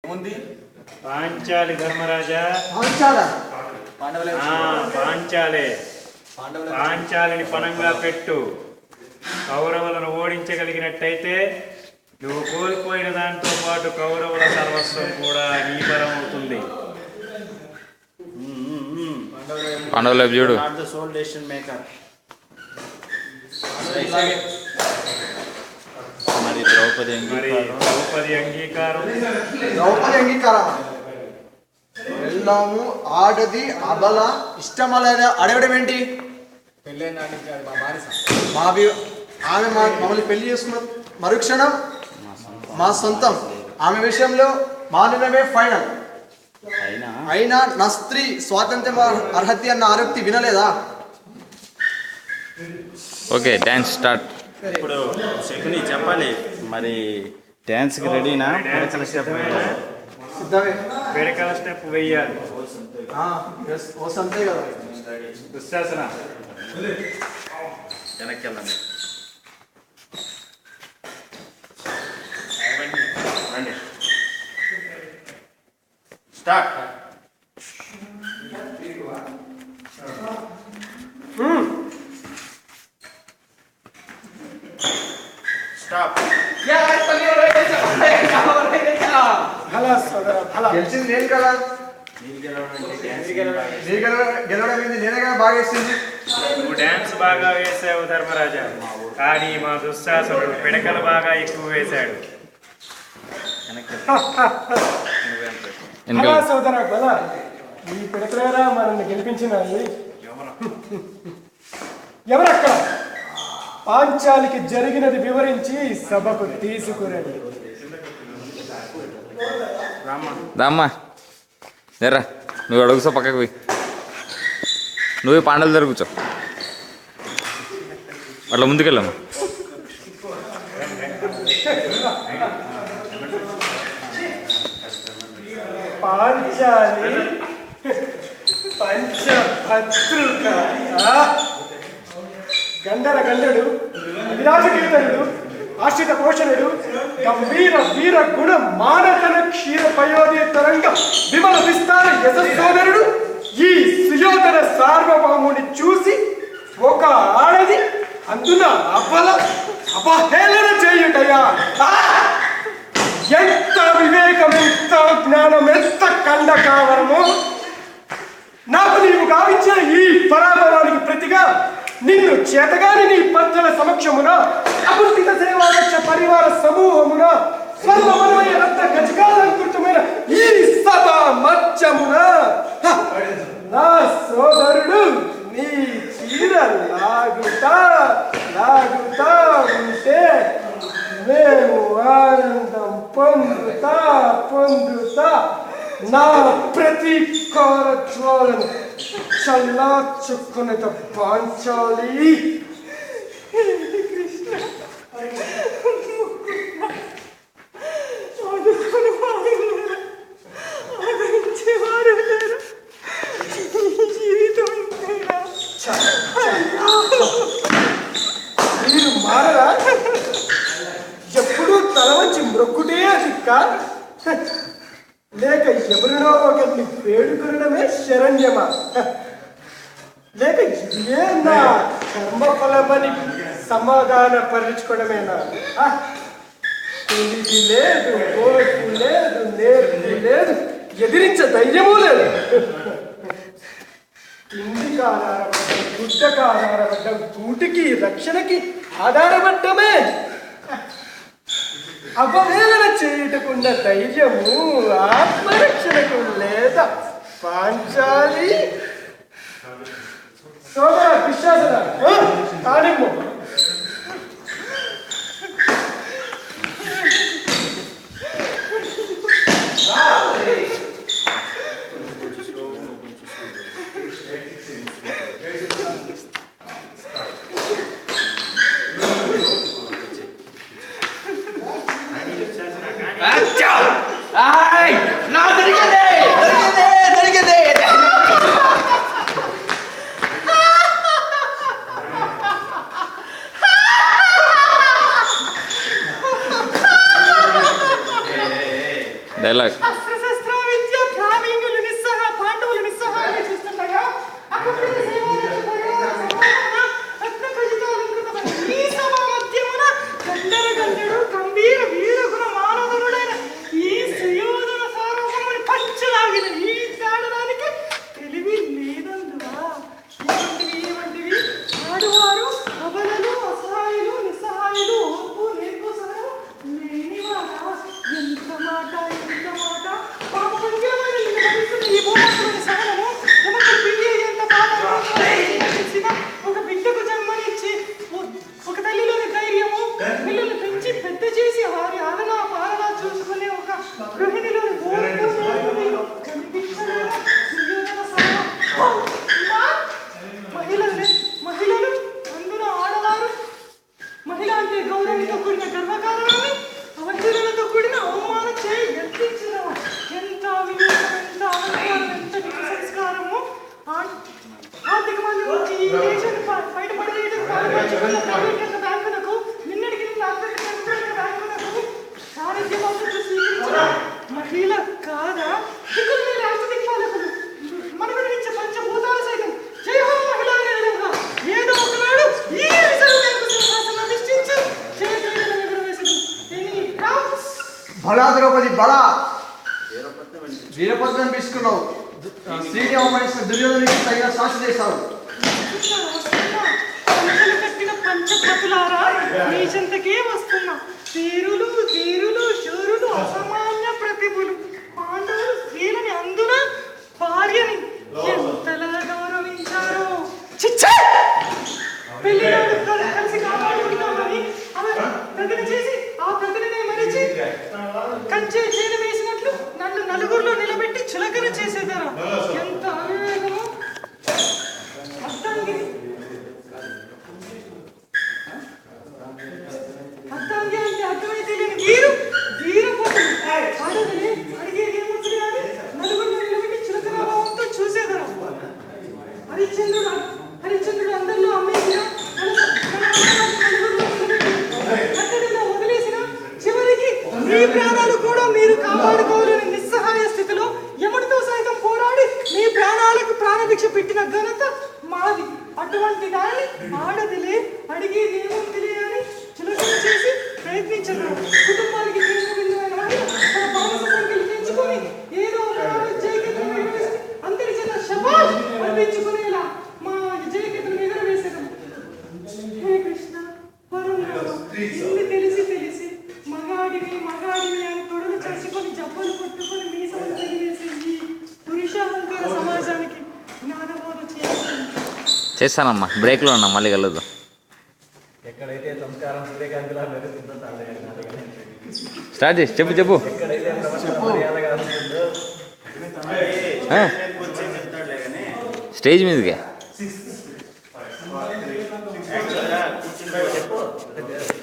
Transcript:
ఏముంది పాంచాలి ధర్మరాజా పాంచాల పాండవుల ఆ, పాంచాలే పాండవుల పాంచాలిని పనంగా పెట్టు కౌరవులను ఓడించగలిగినట్టయితే నువ్వు కోల్పోయిన దాంతో పాటు కౌరవుల సర్వస్వం కూడా నీ పరం అవుతుంది పాండవుల వైపు చూడు not the sole decision maker మరి ద్రౌపది మరి అంగీకారం ద్రౌపది అంగీకారం ద్రౌపది అంగీకారం వెళ్ళాము ఆడది అబల ఇష్టమలేద అడగడం ఏంటి పెళ్ళైన నాటికి అది మా బానిస మా వి- ఆమె మా మమ్మల్ని పెళ్లి చేసుకున్న మరుక్షణం మా సొంతం ఆమె విషయంలో మా నిర్ణయమే ఫైనల్ అయినా అయినా నా స్త్రీ స్వాతంత్ర్యం అర్హత అన్న ఆరోక్తి వినలేదా ఓకే డాన్స్ స్టార్ట్ ఇప్పుడు శకుని చెప్పాలి మరి డ్యాన్స్కి రెడీనా పిడకల స్టెప్ సిద్ధమే పిడకల స్టెప్ వెయ్యాలి ఆ, yes, ఓ సంతే కదా దుశ్శాసన వెనక్కి వెళ్ళండి రండి స్టార్ట్ స్టాప్ గెలిచింది నేను కదా మీరు గెలవడం డ్యాన్స్ నీ గెలవ- గెలవడం ఏంది నేనే కదా బాగా వేసింది నువ్వు డాన్స్ బాగా వేసావు ధర్మరాజా కానీ మా దుశ్శాసనుడు పిడకలు బాగా ఎక్కువ వేశాడు వెనక్కి నువ్వే అంతే. వెనకాల బలా సోదర బల ఈ పిడకలేరా మనల్ని గెలిపించినాయి ఎవరక్కడ పాంచాలికి జరిగినది వివరించి సభకు తీసుకురండి దామ్మా జర్రా నువ్వు అడుగుసో పక్కకు పోయి నువ్వే పాండవుల దగ్గర కూర్చో అట్లా ముందుకెళ్ళమ్మా పాంచాలి పంచభద్రుక ఆ? గండర గండడు విరాజ కీర్తనుడు ఆశ్రిత పోషణుడు గంభీర వీర గుణ మానకన క్షీర పయోధి తరంగ విమల విస్తార యశస్సోదరుడు ఈ సుయోధన సార్వభౌముని చూసి ఒక ఆడది అందున అబల అపహేళన చేయుటయా ఆ! ఎంత వివేకం ఎంత జ్ఞానం ఎంత కండకావరము నాకు నీవు గావించిన ఈ పరాభవానికి ప్రతిగా నిన్ను చేతగాని నీ పత్రుల సమక్షమున అపుష్టిత సేవాదక్ష పరివార సమూహమున స్వర్ణమనమయ రత్న గజకాలంకృతమైన ఈ సభ మధ్యమున హ! నా సోదరుడు నీ చీర లాగుతా లాగుతా ఉంటే మేము ఆనందం పొందుతా పొందుతా నా ప్రతీకార జ్వాలను చల్లార్చుకునేట పాంచాలి మీరు మారరా ఎప్పుడూ తల వంచి మ్రొక్కుటే దిక్క లేక ఎవరినో ఒకరిని వేడుకొనడమే శరణ్యమా లేక ఇదే నా కర్మఫలమని సమాధాన పరుచుకోవడమేనా ఆ? తెలివి లేదు ఓర్పు లేదు నేర్పు లేదు ఎదిరించే ధైర్యము లేదు తిండికి ఆధారపడ్డం గుడ్డకు ఆధారపడ్డం కూటికి రక్షణకి ఆధారపడ్డమే అపవేదన చేయుటకున్న ధైర్యము ఆత్మరక్షణకు లేదా పాంచాలి సోదర విశ్వాసన కానిమ్ము డైలాగ్ అస్త్రశస్త్ర విద్య ప్రావీణ్యులు నిస్సహ పాండవులు నిస్సహాయంగా చూస్తుండగా అప్పుడు సేవకులు భగవాన్ సమాన రత్న ఖచ్చితాలంకృతమైన ఈ సభ మధ్యమున గండర గండడు గంభీర వీర గుణ మానవుడైన ఈ సుయోధన సార్వభౌముని పంచలాగిన ఈ తేడడానికి తెలివి లేదందువా ఇటువంటివి ఇటువంటివి ఆడువారు అబలలు అసహాయులు నిస్సహాయులు ఓర్పు నేర్కోసరం లేనివారా ఎంత మాట ఎంత మాట పాప పంచమైన నిన్ను భరిస్తున్న ఈ భూమాతలోని సహనము ఎముకలు పిండి ఎంత పాపం చేసిన ఒక బిడ్డకు జన్మనిచ్చి ఓ- ఒక తల్లిలోని ధైర్యము పిల్లలు పెంచి పెద్ద చేసి వారి ఆదన పాలన చూసుకునే ఒక గృహిణిలోని ఓర్పు నేర్పు కనిపించలేదా సుయోధన సహనం మా మహిళలు మహిళలు అందులో ఆడవారు మహిళ అంటే గౌరవంతో కూడిన గర్వకారణమే అవచరణతో కూడిన అవమానం చేయి ఎత్తించిన ఎంత వివేకం ఎంత అలంకారం ఎంత సంస్కారము ఆ- ఆర్థిక మంది వచ్చి ఈ దేశాన్ని బ- బయటపడేయడం పాల్పంచుకున్న ప్రైవేట్ బ్యాంకులకు నిన్నటికి నిన్న అంతటి కార్పొరేట్ బ్యాంకులకు సారథ్య బాధ్యతలు స్వీకరించిన మహిళ కాదా దిక్కులు లేని రాజకీయ పాలకులు మనగడనిచ్చే పంచభూతాలు సైతం జై హో మహిళా అనే విధంగా ఏదో ఒకనాడు ఈ రిజర్వ్ బ్యాంకు సింహాసనం అధిష్ఠించి చేతులను ఎగురవేసెను. Any doubts? బలా ద్రౌపది బలా వీరభద్రం తీసుకున్నావు స్త్రీకి అవమానించిన దుర్యోధనికి తగిన శాస్త్ర చేశావు వస్తున్నా, వస్తున్నా. పంచలు కట్టిన పంచపతులారా మీ చెంతకే వస్తున్నా వీరులు ధీరులు శూరులు అసామాన్య ప్రతిభులు పాండవులు స్త్రీలని అందున భార్యని ఎంతలా గౌరవించారో చిచ్చే పెళ్లినాడు కల- కలిసి కాపాడుకుంటామని ఆమె ప్రతిన చేసి ఆ ప్రతినే మరిచి కంచె చేను వేసినట్లు నన్ను నలుగురిలో నిలబెట్టి చులకన చేసేదారా ఎంత అవివేకము అర్థంగి అర్థంగి అంటే అర్థమై తెలియని వీరు వీరపోతులు ఆడదని అడిగేది ఏముంటుంది కానీ నలుగురిలో నిలబెట్టి చులకన భావంతో చూసేదారా హరిశ్చంద్రుడు హరిశ్చంద్రుడు అందరిలో అమ్మేసిన తన తన అన్నదాన్ని నలుగురిలో నిలబెట్టి కట్టడిలో వదిలేసిన చివరికి మీ ప్రాణాలు కూడా మీరు కాపాడుకోలేని నిస్సహాయ స్థితిలో యముడితో సైతం పోరాడి మీ ప్రాణాలకు ప్రాణభిక్ష పెట్టిన ఘనత మాది అటువంటి దాన్ని ఆడదిలే అడిగేది ఏముందిలే అని చులకన చేసి ప్రయత్నించదు కుటుంబానికి కేంద్ర బిందువైన మహిళ తన మానస సంఖ్యలు పెంచుకొని ఏదో ఒక నాడు జయకేతనం ఎగరవేసి అందరి చేత శబాష్ అనిపించుకునేలా మా జయకేతనం ఎగరవేశారు హే కృష్ణ పరమాత్మ, ఇన్ని తెలిసి తెలిసి మగాడిని మగాడిని అని తొడలు చేసుకొని జబ్బలు కొట్టుకొని మీసాలు తగిలేసి ఈ పురుషాలంకార సమాజానికి జ్ఞానబోధ చేయాలి చేస్తానమ్మా బ్రేక్లో ఉన్నా మళ్ళీ కలదు ఎక్కడైతే సంస్కారం సూర్యకాంతిలా మెరుస్తుందో స్టార్ట్ చేసి చెప్పు చెప్పు ఎక్కడైతే ప్రపంచ మర్యాదగా ఉంటుందో ఆ, వచ్చి చెప్తాడులే కానీ స్టేజ్ మీదకి యాక్చువల్గా కూర్చుని చెప్పు